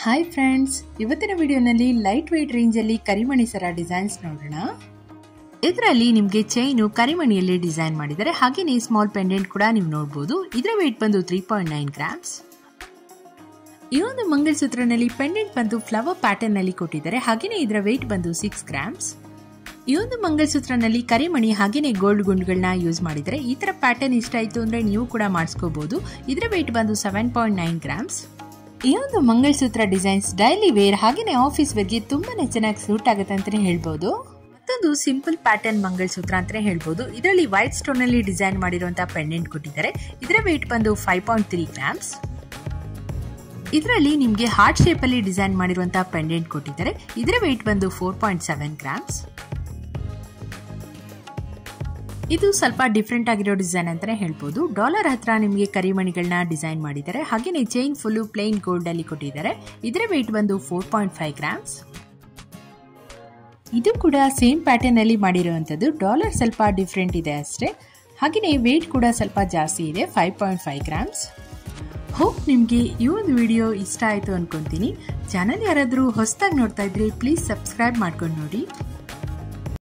hi friends ಇವತ್ತಿನ ವಿಡಿಯೋನಲ್ಲಿ light weight ರೇಂಜಲ್ಲಿ ಕರಿಮಣಿ ಸರ ಡಿಸೈನ್ಸ್ ನೋಡೋಣ ಇದರಲ್ಲಿ ನಿಮಗೆ ಚೈನು ಕರಿಮಣಿಯಲ್ಲಿ ಡಿಸೈನ್ ಮಾಡಿದ್ದಾರೆ ಹಾಗೆಯೇ ಸ್ಮಾಲ್ ಪೆಂಡೆಂಟ್ ಕೂಡ ನೀವು ನೋಡಬಹುದು ಇದರ ವೆಯ್ಟ್ ಬಂದು ತ್ರೀ ಪಾಯಿಂಟ್ ನೈನ್ ಗ್ರಾಮ್ಸ್ ಈ ಒಂದು ಮಂಗಲಸೂತ್ರನಲ್ಲಿ ಪೆಂಡೆಂಟ್ ಬಂದು ಫ್ಲವರ್ ಪ್ಯಾಟರ್ನ್ ನಲ್ಲಿ ಕೊಟ್ಟಿದ್ದಾರೆ ಹಾಗೆಯೇ ಇದರ ವೆಯ್ಟ್ ಬಂದು ಸಿಕ್ಸ್ ಗ್ರಾಮ್ಸ್ ಈ ಒಂದು ಮಂಗಲಸೂತ್ರನಲ್ಲಿ ಕರಿಮಣಿ ಹಾಗೆಯೇ ಗೋಲ್ಡ್ ಗುಂಡ್ಗಳನ್ನ ಯೂಸ್ ಮಾಡಿದರೆ ಈ ತರ ಪ್ಯಾಟರ್ನ್ ಇಷ್ಟ ಆಯಿತು ಅಂದ್ರೆ ನೀವು ಕೂಡ ಮಾಡಿಸ್ಕೋಬಹುದು ಇದರ ವೆಯ್ಟ್ ಬಂದು ಸೆವೆನ್ ಪಾಯಿಂಟ್ ನೈನ್ ಗ್ರಾಮ್ಸ್ ಈ ಒಂದು ಮಂಗಲಸೂತ್ರ ಡಿಸೈನ್ಸ್ ಡೈಲಿ ವೇರ್ ಹಾಗೆಯೇ ಆಫೀಸ್ ವೇರ್ಗೆ ತುಂಬಾನೇ ಚೆನ್ನಾಗಿ ಸೂಟ್ ಆಗುತ್ತೆ ಅಂತಾನೆ ಹೇಳ್ಬೋದು ಮತ್ತೊಂದು ಸಿಂಪಲ್ ಪ್ಯಾಟರ್ನ್ ಮಂಗಲಸೂತ್ರ ಅಂತಾನೆ ಹೇಳ್ಬೋದು ಇದರಲ್ಲಿ ವೈಟ್ ಸ್ಟೋನ್ ಅಲ್ಲಿ ಡಿಸೈನ್ ಮಾಡಿರುವಂತಹ ಪೆಂಡೆಂಟ್ ಕೊಟ್ಟಿದ್ದಾರೆ ಇದರ ವೆಯ್ಟ್ ಬಂದು ಫೈವ್ ಪಾಯಿಂಟ್ ತ್ರೀ ಗ್ರಾಮ್ಸ್ ಇದರಲ್ಲಿ ನಿಮಗೆ ಹಾರ್ಟ್ ಶೇಪ್ ಅಲ್ಲಿ ಡಿಸೈನ್ ಮಾಡಿರುವಂತಹ ಪೆಂಡೆಂಟ್ ಕೊಟ್ಟಿದ್ದಾರೆ ಇದರ ವೆಯ್ಟ್ ಬಂದು ಫೋರ್ ಪಾಯಿಂಟ್ ಸೆವೆನ್ ಗ್ರಾಮ್ಸ್ ಇದು ಸ್ವಲ್ಪ ಡಿಫ್ರೆಂಟ್ ಆಗಿರೋ ಡಿಸೈನ್ ಅಂತಾನೆ ಹೇಳ್ಬೋದು ಡಾಲರ್ ಹತ್ರ ನಿಮಗೆ ಕರಿಮಣಿಗಳನ್ನ ಡಿಸೈನ್ ಮಾಡಿದ್ದಾರೆ ಹಾಗೆಯೇ ಚೈನ್ ಫುಲ್ಲು ಪ್ಲೇನ್ ಗೋಲ್ಡ್ ಅಲ್ಲಿ ಕೊಟ್ಟಿದ್ದಾರೆ ಇದರ ವೆಯ್ಟ್ ಬಂದು ಫೋರ್ ಪಾಯಿಂಟ್ ಫೈವ್ ಗ್ರಾಮ್ಸ್ ಇದು ಕೂಡ ಸೇಮ್ ಪ್ಯಾಟರ್ನ್ ಅಲ್ಲಿ ಮಾಡಿರುವಂಥದ್ದು ಡಾಲರ್ ಸ್ವಲ್ಪ ಡಿಫ್ರೆಂಟ್ ಇದೆ ಅಷ್ಟೇ ಹಾಗೆಯೇ ವೆಯ್ಟ್ ಕೂಡ ಸ್ವಲ್ಪ ಜಾಸ್ತಿ ಇದೆ five point five grams hope ನಿಮಗೆ ಈ ಒಂದು ವಿಡಿಯೋ ಇಷ್ಟ ಆಯಿತು ಅನ್ಕೊಂತೀನಿ ಚಾನಲ್ ಯಾರಾದರೂ ಹೊಸದಾಗಿ ನೋಡ್ತಾ ಇದ್ರೆ ಪ್ಲೀಸ್ ಸಬ್ಸ್ಕ್ರೈಬ್ ಮಾಡ್ಕೊಂಡು ನೋಡಿ